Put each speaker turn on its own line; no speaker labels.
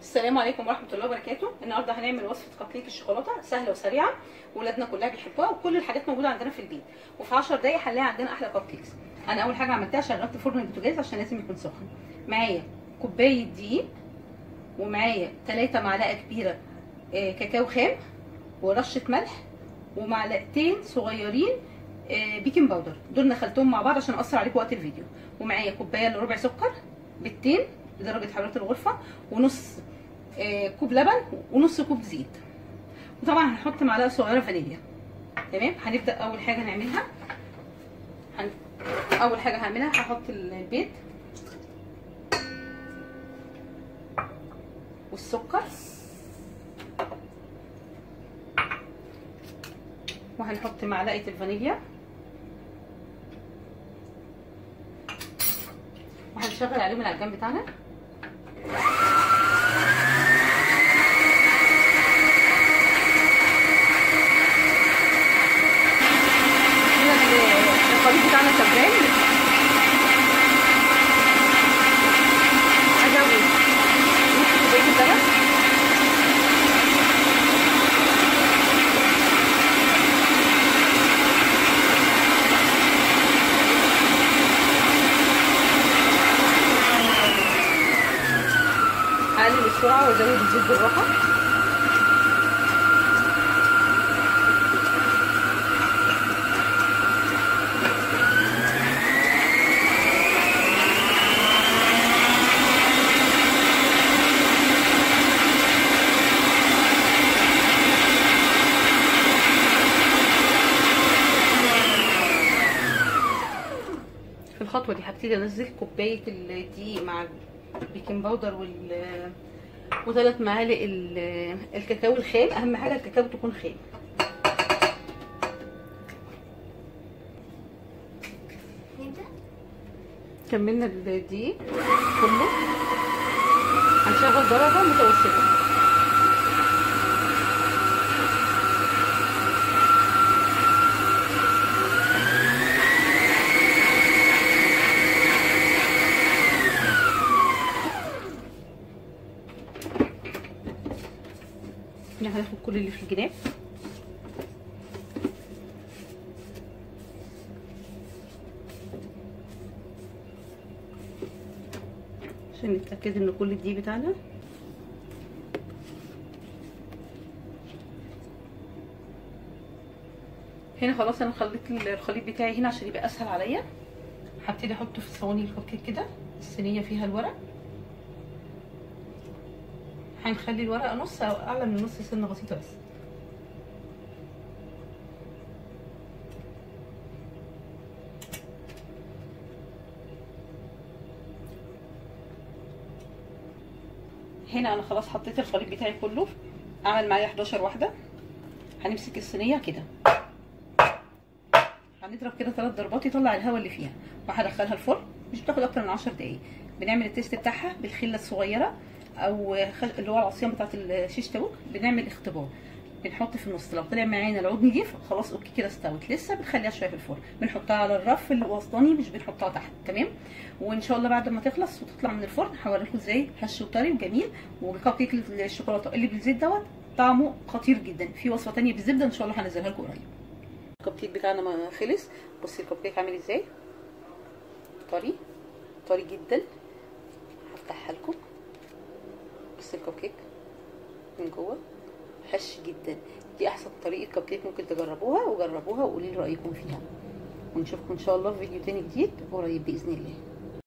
السلام عليكم ورحمه الله وبركاته النهارده هنعمل وصفه كب كيك الشوكولاته سهله وسريعه ولادنا كلها بيحبوها وكل الحاجات موجوده عندنا في البيت وفي 10 دقايق هنلاقي عندنا احلى كب كيكس انا اول حاجه عملتها شغلت فرن البوتاجاز عشان لازم يكون سخن معايا كوبايه دقيق ومعايا 3 معلقه كبيره آه، كاكاو خام ورشه ملح ومعلقتين صغيرين آه، بيكنج باودر دول نخلتهم مع بعض عشان اقصر عليكم وقت الفيديو ومعايا كوبايه الا ربع سكر بيضتين بدرجه حراره الغرفه ونص آه، كوب لبن ونص كوب زيت وطبعا هنحط معلقه صغيره فانيليا تمام هنبدا اول حاجه نعملها هن... اول حاجه هعملها هحط البيض والسكر وهنحط معلقه الفانيليا وهنشغل عليهم العجان بتاعنا الخليط بتاعنا شغال ازود نص كوبايه اللبن هقلب السرعه وازود الزيت بالراحه في الخطوه دي هبتدي انزل كوبايه الدقيق مع البيكنج باودر وال وثلاث معالق الكاكاو الخام اهم حاجه الكاكاو تكون خام كملنا الدقيق كله هنشغل درجه متوسطه هنا هناخد كل اللي في الجناب عشان نتأكد ان كل الدقيق بتاعنا هنا خلاص انا خليت الخليط بتاعي هنا عشان يبقى اسهل عليا هبتدي احطه في الصواني الكب كيك كده الصينيه فيها الورق هنخلي الورقه نص او اعلى من نص سنه بسيطه بس هنا انا خلاص حطيت الخليط بتاعي كله عمل معايا 11 واحده هنمسك الصينيه كده هنضرب كده ثلاث ضربات يطلع الهواء اللي فيها وهدخلها الفرن مش بتاخد اكتر من 10 دقايق بنعمل التيست بتاعها بالخله الصغيره او اللي هو العصيان بتاعت الشيش تاوك بنعمل اختبار بنحط في النص لو طلع معانا العود نضيف خلاص اوكي كده استوت لسه بنخليها شويه في الفرن بنحطها على الرف الوسطاني مش بنحطها تحت تمام وان شاء الله بعد ما تخلص وتطلع من الفرن هوريكم ازاي هش وطري وجميل والكب كيك الشوكولاته اللي بالزيت دوت طعمه خطير جدا في وصفه ثانيه بالزبده ان شاء الله هنزلها لكم قريب الكب كيك بتاعنا ما خلص بصي الكب كيك عامل ازاي طري طري جدا هفتحها لكم بصي الكب كيك من جوه هش جدا دي احسن طريقه كب كيك ممكن تجربوها وجربوها وقولي لي رايكم فيها ونشوفكم ان شاء الله في فيديو تاني جديد قريب باذن الله